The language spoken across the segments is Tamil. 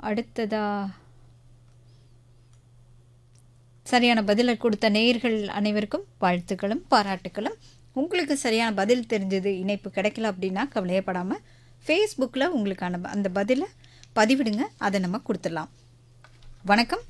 அடுத்ததா சரியான பதிலை கொடுத்த நேயர்கள் அனைவருக்கும் வாழ்த்துக்களும் பாராட்டுக்களும் உங்களுக்கு சரியான பதில் தெரிஞ்சது இணைப்பு கிடைக்கல அப்படின்னா கவலையப்படாமல் ஃபேஸ்புக்கில் உங்களுக்கான ப- அந்த பதிலை பதிவிடுங்க அதை நம்ம கொடுத்துடலாம் வணக்கம்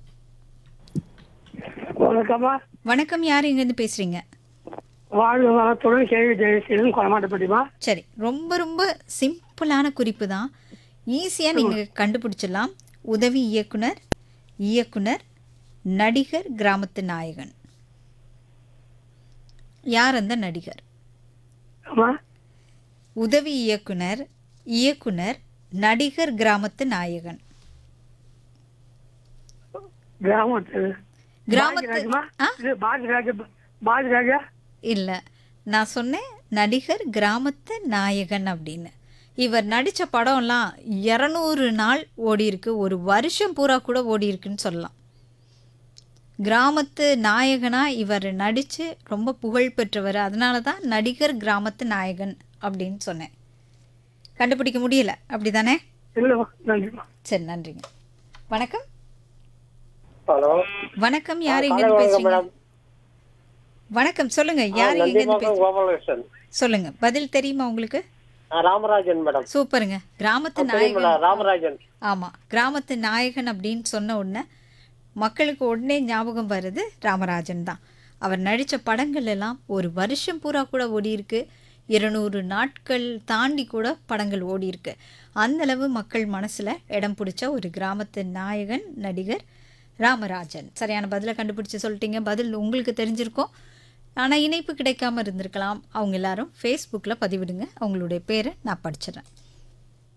வணக்கம்மா வணக்கம் யார் இங்கேருந்து பேசுகிறீங்க வாழ்வு வளத்துடன் கேள்வி ஜெயசீலன் கொலமாட்டப்பட்டிமா சரி ரொம்ப ரொம்ப சிம்பிளான குறிப்பு தான் ஈஸியாக நீங்கள் கண்டுபிடிச்சிடலாம் உதவி இயக்குனர் இயக்குனர் நடிகர் கிராமத்து நாயகன் யார் அந்த நடிகர் ஆமா உதவி இயக்குனர் இயக்குனர் நடிகர் கிராமத்து நாயகன் கிராமத்து கிராமத்து பாஜராஜமா ஆ இது பாஜராஜ பாஜராஜா இல்லை நான் சொன்னேன் நடிகர் கிராமத்து நாயகன் அப்படின்னு இவர் நடித்த படம்லாம் இரநூறு நாள் ஓடி இருக்கு ஒரு வருஷம் பூரா கூட ஓடி இருக்குன்னு சொல்லலாம் கிராமத்து நாயகனாக இவர் நடித்து ரொம்ப புகழ் பெற்றவர் அதனால தான் நடிகர் கிராமத்து நாயகன் அப்படின்னு சொன்னேன் கண்டுபிடிக்க முடியல அப்படி தானே இல்லைம்மா நன்றிம்மா சரி நன்றிங்க வணக்கம் ஹலோ வணக்கம் யார் எங்கேருந்து பேசுறீங்க வணக்கம் சொல்லுங்க யார் எங்கேருந்து பேச கோபாலகிருஷ்ணன் சொல்லுங்க பதில் தெரியுமா உங்களுக்கு ஆ, ராமராஜன் மேடம் சூப்பருங்க கிராமத்து தெரியுமில்ல, நாயகன் ராமராஜன் ஆமாம் கிராமத்து நாயகன் அப்படின்னு சொன்ன உடனே மக்களுக்கு உடனே ஞாபகம் வருது ராமராஜன் தான் அவர் நடித்த படங்கள் எல்லாம் ஒரு வருஷம் பூரா கூட ஓடி இருக்கு இருநூறு நாட்கள் தாண்டி கூட படங்கள் ஓடி இருக்கு அந்த அளவு மக்கள் மனசில் இடம் பிடிச்ச ஒரு கிராமத்து நாயகன் நடிகர் ராமராஜன் சரியான பதிலை கண்டுபிடிச்சு சொல்லிட்டீங்க பதில் உங்களுக்கு தெரிஞ்சிருக்கும் ஆனால் இணைப்பு கிடைக்காம இருந்திருக்கலாம் அவங்க எல்லாரும் ஃபேஸ்புக்கில் பதிவிடுங்க அவங்களுடைய பேரை நான் படிச்சிடறேன்